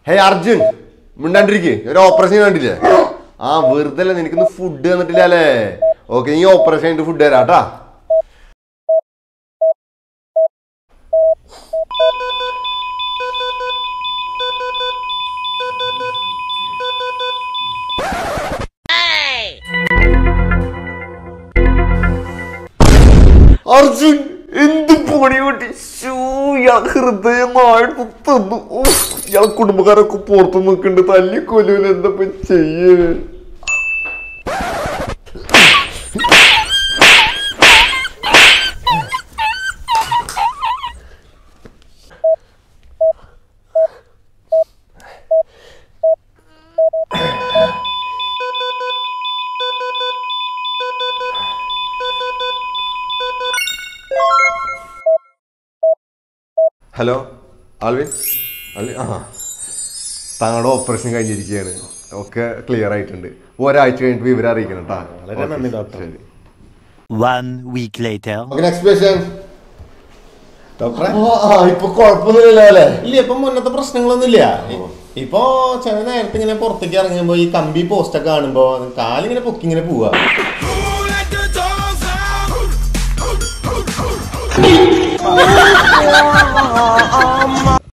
ഹേ അർജുൻ മിണ്ടാണ്ടിരിക്കേ ഒരു ഓപ്പറേഷൻ കണ്ടില്ലേ ആ വെറുതെ അല്ലേ നിനക്കൊന്ന് ഫുഡ് തന്നിട്ടില്ല അല്ലേ ഓക്കെ നീ ഓപ്പറേഷൻ കഴിഞ്ഞിട്ട് ഫുഡ് തരാട്ടാ അർജുൻ എന്ത് പൊടി കൂട്ടി ഇയാൾ ഹൃദയം നാഴ്ത്തു തന്നു ഉഫ്, ഇയാളെ കുടുംബക്കാരൊക്കെ പുറത്തു നിൽക്കുന്നുണ്ട് തല്ലി കൊല്ലൂല എന്താ ഇപ്പൊ ചെയ്യേ ഹലോ ആൽവിൻ ആൽവിൻ ആ താങ്കളുടെ ഓപ്പറേഷൻ കഴിഞ്ഞിരിക്കുകയാണ് ഒക്കെ ക്ലിയർ ആയിട്ടുണ്ട് ഒരാഴ്ച കഴിഞ്ഞിട്ട് വിവരം അറിയിക്കണം കേട്ടോ വളരെ നന്ദി, ഡോക്ടർ. ശരി One week later. Okay next patient ഡോക്ടറെ ഇപ്പൊ കുഴപ്പമൊന്നുമില്ലല്ലോ അല്ലേ ഇല്ല ഇപ്പൊ മുന്നത്തെ പ്രശ്നങ്ങളൊന്നുമില്ല ഇപ്പൊ ചില നേരത്തെ ഇങ്ങനെ പുറത്തേക്ക് ഇറങ്ങുമ്പോ ഈ കമ്പി പോസ്റ്റ് ഒക്കെ കാണുമ്പോ കാലിങ്ങനെ പൊക്കി ഇങ്ങനെ പോവാ Mama,